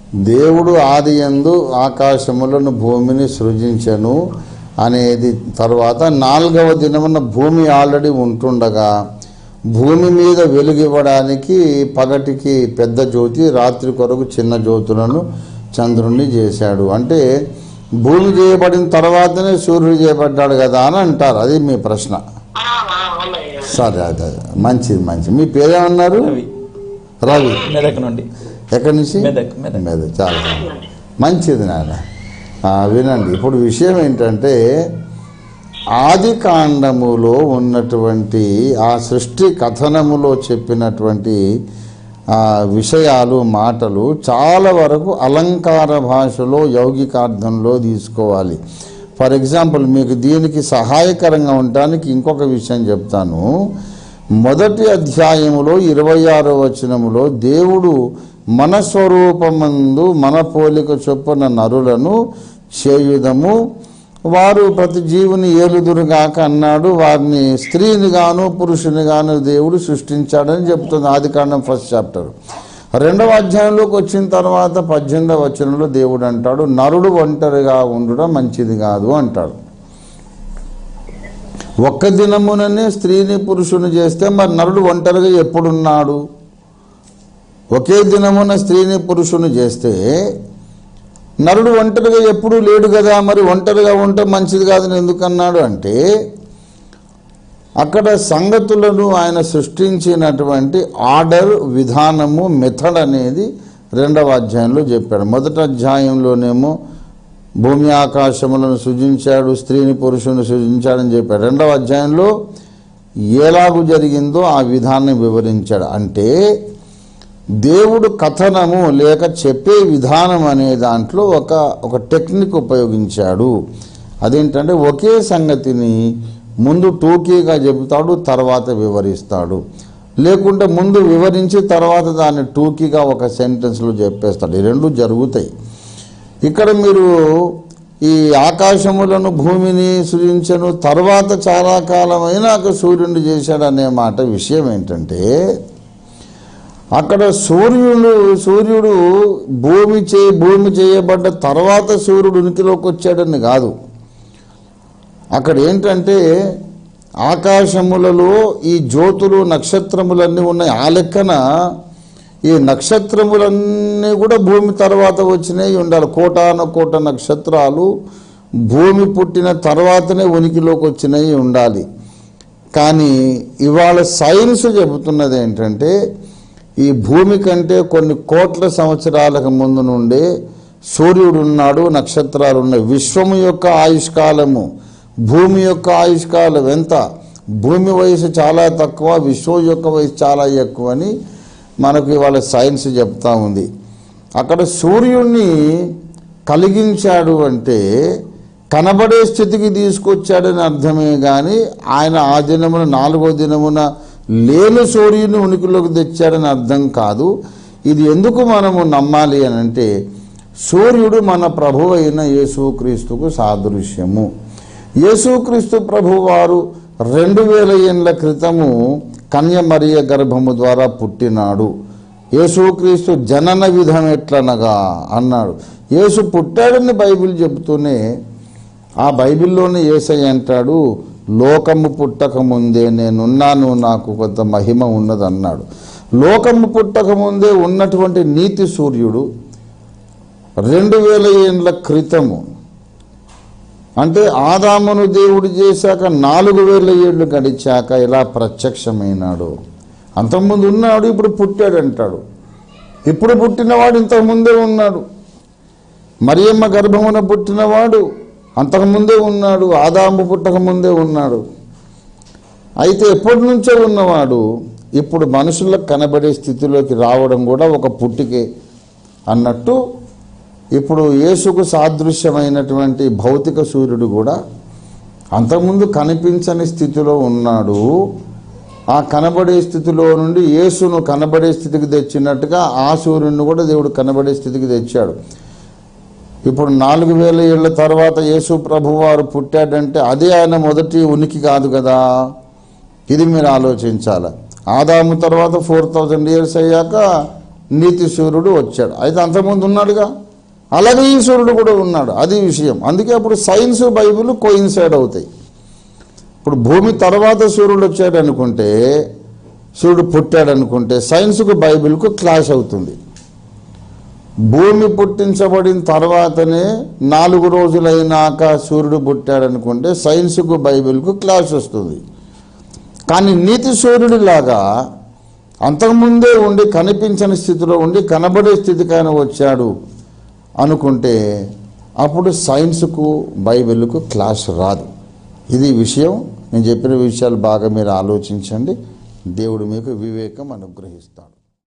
దేవుడు ఆది యందు ఆకాశములను భూమిని సృజించెను అనేది తర్వాత నాలుగవ దినమున భూమి ఆల్రెడీ ఉంటుండగా భూమి మీద వెలుగివ్వడానికి పగటికి పెద్ద జ్యోతి రాత్రి కొరకు చిన్న జ్యోతులను చంద్రుణ్ణి చేశాడు అంటే భూమి చేయబడిన తర్వాతనే సూర్యుడు చేయబడ్డాడు కదా అని అంటారు అది మీ ప్రశ్న ఆ, ఆ, అవునయ్యా సరే అదే అదే. మంచిది మంచిది మీ పేరేమన్నారు రవి రవి మెదక్ నుండి ఎక్కడి నుంచి మెదక్, మెదక్. మెదక్ చాలా మంచిది నాన్న ఆ, వినండి ఇప్పుడు విషయం ఏంటంటే ఆది కాండములో ఉన్నటువంటి ఆ సృష్టి కథనములో చెప్పినటువంటి ఆ విషయాలు మాటలు చాలా వరకు అలంకార భాషలో యౌగికార్థంలో తీసుకోవాలి ఫర్ ఎగ్జాంపుల్ మీకు దీనికి సహాయకరంగా ఉండటానికి ఇంకొక విషయం చెప్తాను మొదటి అధ్యాయములో ఇరవై ఆరో వచనములో దేవుడు మన స్వరూపమందు మన పోలిక చొప్పున నరులను చేయుదము వారు ప్రతి జీవుని ఏలుదురుగాక అన్నాడు వారిని స్త్రీని గాను పురుషుని గాను దేవుడు సృష్టించాడని చెప్తుంది ఆదికాండం ఫస్ట్ చాప్టర్ రెండవ అధ్యాయంలోకి వచ్చిన తర్వాత పద్దెనిమిదవ వచనంలో దేవుడు అంటాడు నరుడు ఒంటరిగా ఉండడం మంచిది కాదు అంటాడు ఒక్క దినముననే స్త్రీని పురుషుని చేస్తే మరి నరుడు ఒంటరిగా ఎప్పుడున్నాడు ఒకే దినమున స్త్రీని పురుషుని చేస్తే నరుడు ఒంటరిగా ఎప్పుడూ లేడు కదా మరి ఒంటరిగా ఉంటే మంచిది కాదని ఎందుకన్నాడు అంటే అక్కడ సంగతులను ఆయన సృష్టించినటువంటి ఆర్డర్ విధానము మెథడ్ అనేది రెండవ అధ్యాయంలో చెప్పాడు మొదటి అధ్యాయంలోనేమో భూమి ఆకాశములను సృజించాడు స్త్రీని పురుషుని సృజించాడని చెప్పాడు రెండవ అధ్యాయంలో ఎలాగు జరిగిందో ఆ విధానం వివరించాడు అంటే దేవుడు కథనము లేక చెప్పే విధానం అనే దాంట్లో ఒక ఒక టెక్నిక్ ఉపయోగించాడు అదేంటంటే ఒకే సంగతిని ముందు టూకీగా చెబుతాడు తర్వాత వివరిస్తాడు లేకుంటే ముందు వివరించి తర్వాత దాన్ని టూకీగా ఒక సెంటెన్స్లో చెప్పేస్తాడు ఈ రెండు జరుగుతాయి ఇక్కడ మీరు ఈ ఆకాశములను భూమిని సృజించను తర్వాత చాలా కాలమైనాక సూర్యుడిని చేశాడు అనే మాట విషయం ఏంటంటే అక్కడ సూర్యుడు సూర్యుడు భూమి చే భూమి చేయబడ్డ తర్వాత సూర్యుడు ఉనికిలోకి వచ్చాడని కాదు అక్కడ ఏంటంటే ఆకాశములలో ఈ జ్యోతులు నక్షత్రములన్నీ ఉన్నాయి ఆ లెక్కన ఈ నక్షత్రములన్నీ కూడా భూమి తర్వాత వచ్చినాయి ఉండాలి కోటాను కోట నక్షత్రాలు భూమి పుట్టిన తర్వాతనే ఉనికిలోకి వచ్చినాయి ఉండాలి కానీ ఇవాళ సైన్స్ చెబుతున్నది ఏంటంటే ఈ భూమి కంటే కొన్ని కోట్ల సంవత్సరాలకు ముందు నుండే సూర్యుడు ఉన్నాడు నక్షత్రాలు ఉన్నాయి విశ్వము యొక్క ఆయుష్కాలము భూమి యొక్క ఆయుష్కాలం ఎంత భూమి వయసు చాలా తక్కువ విశ్వం యొక్క వయసు చాలా ఎక్కువ అని మనకు ఇవాళ సైన్స్ చెప్తా ఉంది అక్కడ సూర్యుడిని కలిగించాడు అంటే కనబడే స్థితికి తీసుకొచ్చాడని అర్థమే కానీ ఆయన ఆ దినమున నాలుగో దినమున లేని సూర్యుని ఉనికిలోకి తెచ్చాడని అర్థం కాదు ఇది ఎందుకు మనము నమ్మాలి అని అంటే సూర్యుడు మన ప్రభు అయిన యేసుక్రీస్తుకు సాదృశ్యము యేసుక్రీస్తు ప్రభువారు రెండు వేల ఏళ్ళ క్రితము కన్యమరియ గర్భము ద్వారా పుట్టినాడు యేసుక్రీస్తు జనన విధం ఎట్లనగా అన్నాడు యేసు పుట్టాడని బైబిల్ చెబుతూనే ఆ బైబిల్లోనే ఏసై అంటాడు లోకము పుట్టక ముందే నేనున్నాను నాకు కొంత మహిమ ఉన్నదన్నాడు లోకము పుట్టక ముందే ఉన్నటువంటి నీతి సూర్యుడు రెండు వేల ఏండ్ల క్రితము అంటే ఆదామును దేవుడు చేశాక నాలుగు వేల ఏళ్ళు గడిచాక ఇలా ప్రత్యక్షమైనాడు అంతకుముందు ఉన్నాడు ఇప్పుడు పుట్టాడు అంటాడు ఇప్పుడు పుట్టినవాడు ఇంతకుముందే ఉన్నాడు మరియమ్మ గర్భమున పుట్టినవాడు అంతకుముందే ఉన్నాడు ఆదాము పుట్టక ముందే ఉన్నాడు అయితే ఎప్పటి నుంచో ఉన్నవాడు ఇప్పుడు మనుషులకు కనబడే స్థితిలోకి రావడం కూడా ఒక పుట్టికే అన్నట్టు ఇప్పుడు యేసుకు సాదృశ్యమైనటువంటి భౌతిక సూర్యుడు కూడా అంతకుముందు కనిపించని స్థితిలో ఉన్నాడు ఆ కనబడే స్థితిలో నుండి యేసును కనబడే స్థితికి తెచ్చినట్టుగా ఆ సూర్యుడిని కూడా దేవుడు కనబడే స్థితికి తెచ్చాడు ఇప్పుడు నాలుగు వేల ఏళ్ల తర్వాత యేసు ప్రభువారు పుట్టాడంటే అదే ఆయన మొదటి ఉనికి కాదు కదా ఇది మీరు ఆలోచించాలి ఆదాము తర్వాత ఫోర్ థౌజండ్ ఇయర్స్ అయ్యాక నీతి సూర్యుడు వచ్చాడు అయితే అంతకుముందు ఉన్నాడుగా అలాగే ఈ సూర్యుడు కూడా ఉన్నాడు అది విషయం అందుకే అప్పుడు సైన్స్ బైబిల్ కోయిన్సైడ్ అవుతాయి ఇప్పుడు భూమి తర్వాత సూర్యుడు వచ్చాడు అనుకుంటే సూర్యుడు పుట్టాడు అనుకుంటే సైన్స్కు బైబిల్కు క్లాష్ అవుతుంది భూమి పుట్టించబడిన తర్వాతనే నాలుగు రోజులైనాక సూర్యుడు పుట్టాడనుకుంటే సైన్స్కు బైబిల్కు క్లాష్ వస్తుంది కానీ నీతి సూర్యుడిలాగా అంతకుముందే ఉండి కనిపించని స్థితిలో ఉండి కనబడే స్థితికి ఆయన వచ్చాడు అనుకుంటే అప్పుడు సైన్స్కు బైబిల్కు క్లాష్ రాదు ఇది విషయం నేను చెప్పిన విషయాలు బాగా మీరు ఆలోచించండి దేవుడు మీకు వివేకం అనుగ్రహిస్తాడు